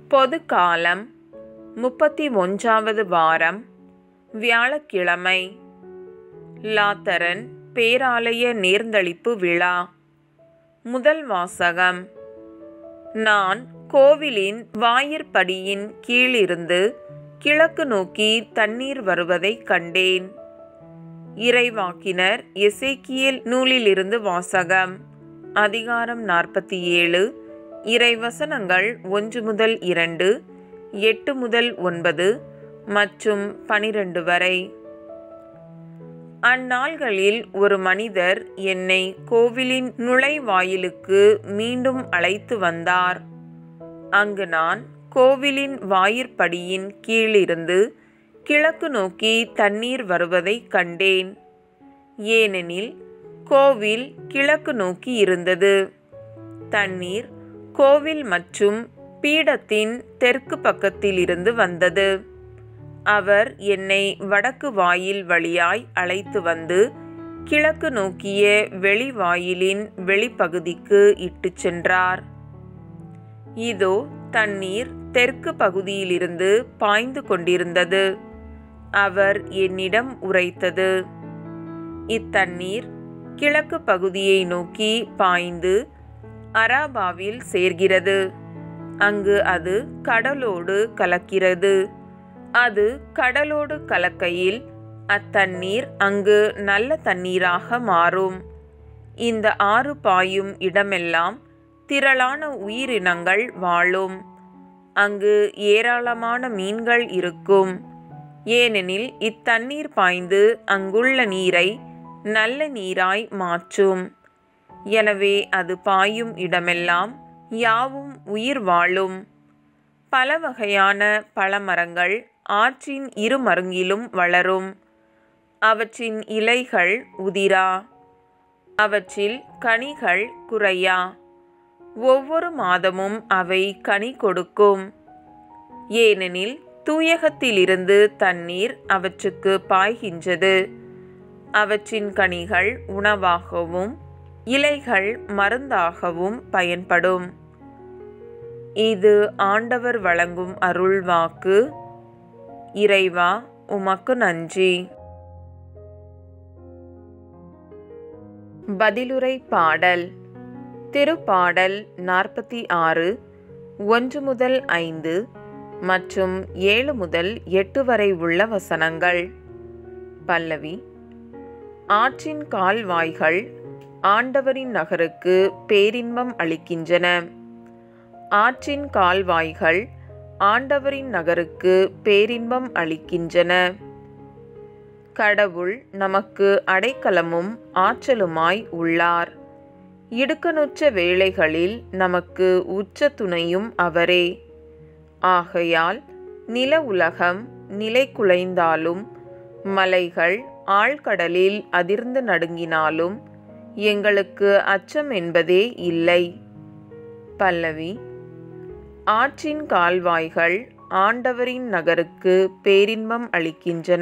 பொது காலம் முப்பத்தி ஒன்றாவது வாரம் வியாழக்கிழமை லாத்தரன் பேராலய நேர்ந்தளிப்பு விழா முதல் வாசகம் நான் கோவிலின் வாயிற்படியின் கீழிருந்து கிழக்கு நோக்கி தண்ணீர் வருவதைக் கண்டேன் இறைவாக்கினர் எசேக்கியேல் நூலிலிருந்து வாசகம் அதிகாரம் நாற்பத்தி ஏழு இறைவசனங்கள் ஒன்று முதல் இரண்டு எட்டு முதல் ஒன்பது மற்றும் பனிரெண்டு வரை அந்நாள்களில் ஒரு மனிதர் என்னை கோவிலின் நுழைவாயிலுக்கு மீண்டும் அழைத்து வந்தார் அங்கு நான் கோவிலின் வாயிற்படியின் கீழிருந்து கிழக்கு நோக்கி தண்ணீர் வருவதைக் கண்டேன் ஏனெனில் கோவில் கிழக்கு நோக்கி இருந்தது தண்ணீர் கோவில் மற்றும் பீடத்தின் தெற்கு பக்கத்திலிருந்து வந்தது அவர் என்னை வடக்கு வாயில் வழியாய் அழைத்து வந்து கிழக்கு நோக்கிய வெளிவாயிலின் வெளிப்பகுதிக்கு இட்டுச் சென்றார் இதோ தண்ணீர் தெற்கு பகுதியிலிருந்து பாய்ந்து கொண்டிருந்தது அவர் என்னிடம் உரைத்தது இத்தண்ணீர் கிழக்கு பகுதியை நோக்கி பாய்ந்து அராபாவில் சேர்கிறது அங்கு அது கடலோடு கலக்கிறது அது கடலோடு கலக்கையில் அத்தண்ணீர் அங்கு நல்ல தண்ணீராக மாறும் இந்த ஆறு பாயும் இடமெல்லாம் திரளான உயிரினங்கள் வாழும் அங்கு ஏராளமான மீன்கள் இருக்கும் ஏனெனில் இத்தண்ணீர் பாய்ந்து அங்குள்ள நீரை நல்ல நீராய் மாற்றும் எனவே அது பாயும் இடமெல்லாம் யாவும் உயிர் வாழும் பல வகையான பழமரங்கள் ஆற்றின் இரு மருங்கிலும் வளரும் அவற்றின் இலைகள் உதிரா அவற்றில் கனிகள் குறையா ஒவ்வொரு மாதமும் அவை கனி கொடுக்கும் ஏனெனில் தூயகத்திலிருந்து தண்ணீர் அவற்றுக்கு பாய்கின்றது அவற்றின் கனிகள் உணவாகவும் இலைகள் மருந்தாகவும் பயன்படும் இது ஆண்டவர் வழங்கும் அருள்வாக்கு இறைவா உமக்கு நன்றி பதிலுரை பாடல் திருப்பாடல் நாற்பத்தி ஆறு ஒன்று முதல் ஐந்து மற்றும் ஏழு முதல் எட்டு வரை உள்ள வசனங்கள் பல்லவி ஆற்றின் கால்வாய்கள் ஆண்டவரின் நகருக்கு பேரின்பம் அளிக்கின்றன ஆற்றின் கால்வாய்கள் ஆண்டவரின் நகருக்கு பேரின்பம் அளிக்கின்றன கடவுள் நமக்கு அடைக்கலமும் ஆற்றலுமாய் உள்ளார் இடுக்கணுற்ற வேளைகளில் நமக்கு உச்ச துணையும் அவரே ஆகையால் நில உலகம் நிலை குலைந்தாலும் மலைகள் ஆழ்கடலில் அதிர்ந்து நடுங்கினாலும் எங்களுக்கு அச்சம் என்பதே இல்லை பல்லவி ஆற்றின் கால்வாய்கள் ஆண்டவரின் நகருக்கு பேரின்பம் அளிக்கின்றன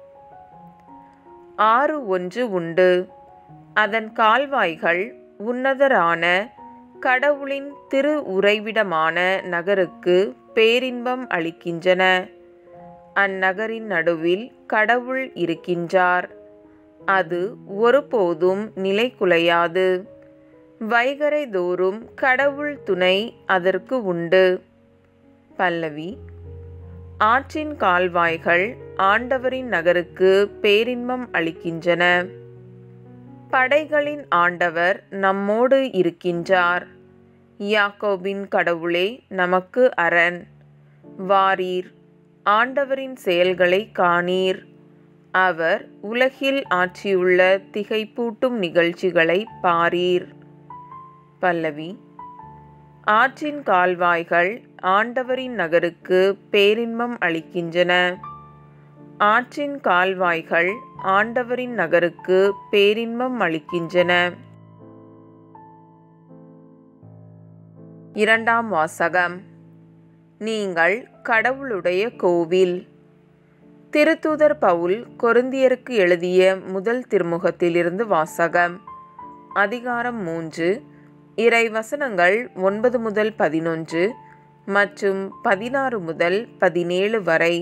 ஆறு ஒன்று உண்டு அதன் கால்வாய்கள் உன்னதரான கடவுளின் திரு உறைவிடமான நகருக்கு பேரின்பம் அளிக்கின்றன அந்நகரின் நடுவில் கடவுள் இருக்கின்றார் அது ஒருபோதும் நிலை குலையாது வைகரை தோறும் கடவுள் துணை அதற்கு உண்டு பல்லவி ஆற்றின் கால்வாய்கள் ஆண்டவரின் நகருக்கு பேரின்பம் அளிக்கின்றன படைகளின் ஆண்டவர் நம்மோடு இருக்கின்றார் யாக்கோபின் கடவுளே நமக்கு அரண் வாரீர் ஆண்டவரின் செயல்களை காணீர் அவர் உலகில் ஆற்றியுள்ள திகைப்பூட்டும் நிகழ்ச்சிகளை பாரீர் பல்லவி ஆற்றின் கால்வாய்கள் ஆண்டவரின் நகருக்கு பேரின்பம் அளிக்கின்றன ஆற்றின் கால்வாய்கள் ஆண்டவரின் நகருக்கு பேரின்பம் அளிக்கின்றன இரண்டாம் வாசகம் நீங்கள் கடவுளுடைய கோவில் திருத்தூதர் பவுல் கொருந்தியருக்கு எழுதிய முதல் திருமுகத்திலிருந்து வாசகம் அதிகாரம் மூன்று இறை வசனங்கள் ஒன்பது முதல் பதினொன்று மற்றும் பதினாறு முதல் பதினேழு வரை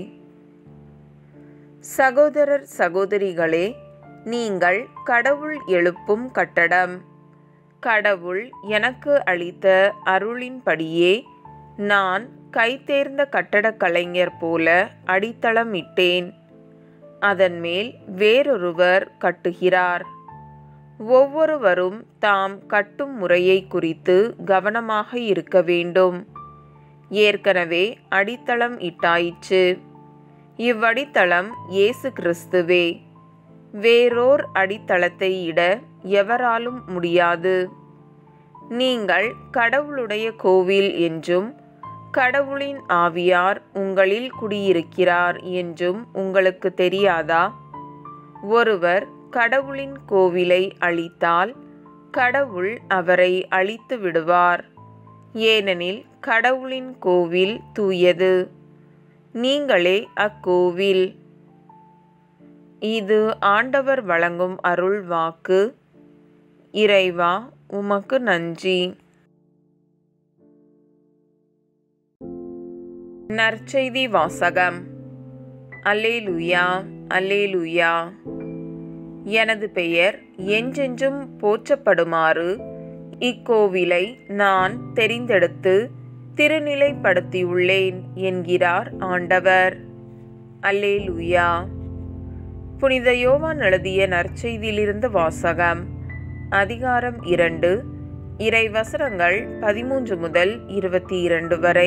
சகோதரர் சகோதரிகளே நீங்கள் கடவுள் எழுப்பும் கட்டடம் கடவுள் எனக்கு அளித்த அருளின்படியே நான் கைதேர்ந்த கட்டடக் கலைஞர் போல அடித்தளமிட்டேன் அதன் மேல் வேறொருவர் கட்டுகிறார் ஒவ்வொருவரும் தாம் கட்டும் முறையை குறித்து கவனமாக இருக்க வேண்டும் ஏற்கனவே அடித்தளம் இட்டாயிற்று இவ்வடித்தளம் இயேசு கிறிஸ்துவே வேறோர் அடித்தளத்தை இட எவராலும் முடியாது நீங்கள் கடவுளுடைய கோவில் என்றும் கடவுளின் ஆவியார் உங்களில் குடியிருக்கிறார் என்றும் உங்களுக்கு தெரியாதா ஒருவர் கடவுளின் கோவிலை அழித்தால் கடவுள் அவரை அழித்து விடுவார் ஏனெனில் கடவுளின் கோவில் தூயது நீங்களே அக்கோவில் இது ஆண்டவர் வழங்கும் அருள் வாக்கு இறைவா உமக்கு நன்றி நற்செய்தி வாசகம் அல்லேலுயா அல்லேலுயா எனது பெயர் என்றென்றும் போற்றப்படுமாறு இக்கோவிலை நான் தெரிந்தெடுத்து திருநிலைப்படுத்தியுள்ளேன் என்கிறார் ஆண்டவர் அல்லேலுயா புனித யோவான் எழுதிய நற்செய்தியிலிருந்து வாசகம் அதிகாரம் இரண்டு இறை வசனங்கள் பதிமூன்று முதல் இருபத்தி இரண்டு வரை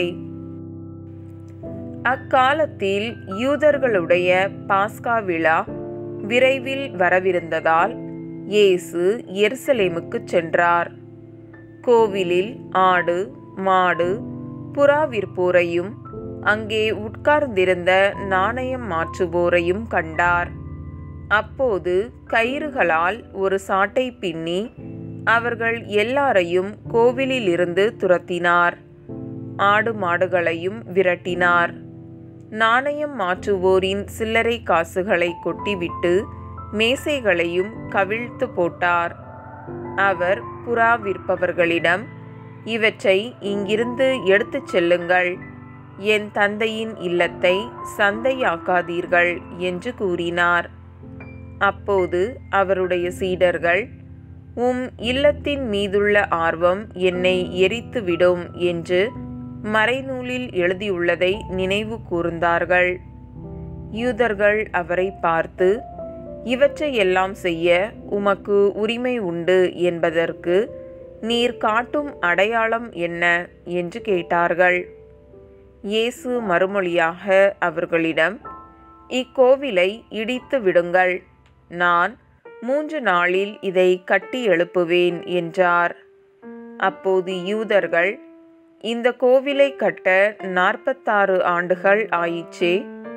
அக்காலத்தில் யூதர்களுடைய பாஸ்கா விழா விரைவில் வரவிருந்ததால் இயேசு எருசலேமுக்கு சென்றார் கோவிலில் ஆடு மாடு புறா விற்போரையும் அங்கே உட்கார்ந்திருந்த நாணயம் மாற்றுவோரையும் கண்டார் அப்போது கயிறுகளால் ஒரு சாட்டை பின்னி அவர்கள் எல்லாரையும் கோவிலிலிருந்து துரத்தினார் ஆடு மாடுகளையும் விரட்டினார் நாணயம் மாற்றுவோரின் சில்லறை காசுகளை கொட்டிவிட்டு மேசைகளையும் கவிழ்த்து போட்டார் அவர் புறா விற்பவர்களிடம் இவற்றை இங்கிருந்து எடுத்துச் செல்லுங்கள் என் தந்தையின் இல்லத்தை சந்தையாக்காதீர்கள் என்று கூறினார் அப்போது அவருடைய சீடர்கள் உம் இல்லத்தின் மீதுள்ள ஆர்வம் என்னை எரித்துவிடும் என்று மறைநூலில் எழுதியுள்ளதை நினைவு கூர்ந்தார்கள் யூதர்கள் அவரை பார்த்து இவற்றையெல்லாம் செய்ய உமக்கு உரிமை உண்டு என்பதற்கு நீர் காட்டும் அடையாளம் என்ன என்று கேட்டார்கள் இயேசு மறுமொழியாக அவர்களிடம் இக்கோவிலை இடித்து விடுங்கள் நான் மூன்று நாளில் இதை கட்டி எழுப்புவேன் என்றார் அப்போது யூதர்கள் இந்த கோவிலை கட்ட நாற்பத்தாறு ஆண்டுகள் ஆயிற்றே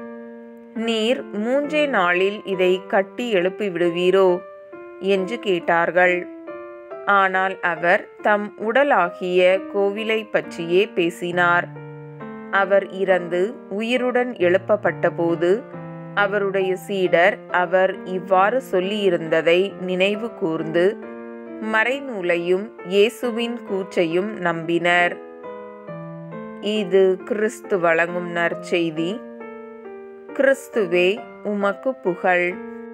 நீர் மூன்றே நாளில் இதை கட்டி எழுப்பி விடுவீரோ என்று கேட்டார்கள் ஆனால் அவர் தம் உடலாகிய கோவிலை பற்றியே பேசினார் அவர் இறந்து உயிருடன் எழுப்பப்பட்டபோது அவருடைய சீடர் அவர் இவ்வாறு சொல்லியிருந்ததை நினைவு கூர்ந்து மறைநூலையும் இயேசுவின் கூற்றையும் நம்பினர் இது கிறிஸ்து வழங்கும் நற்செய்தி கிறிஸ்துவே உமக்கு புகழ்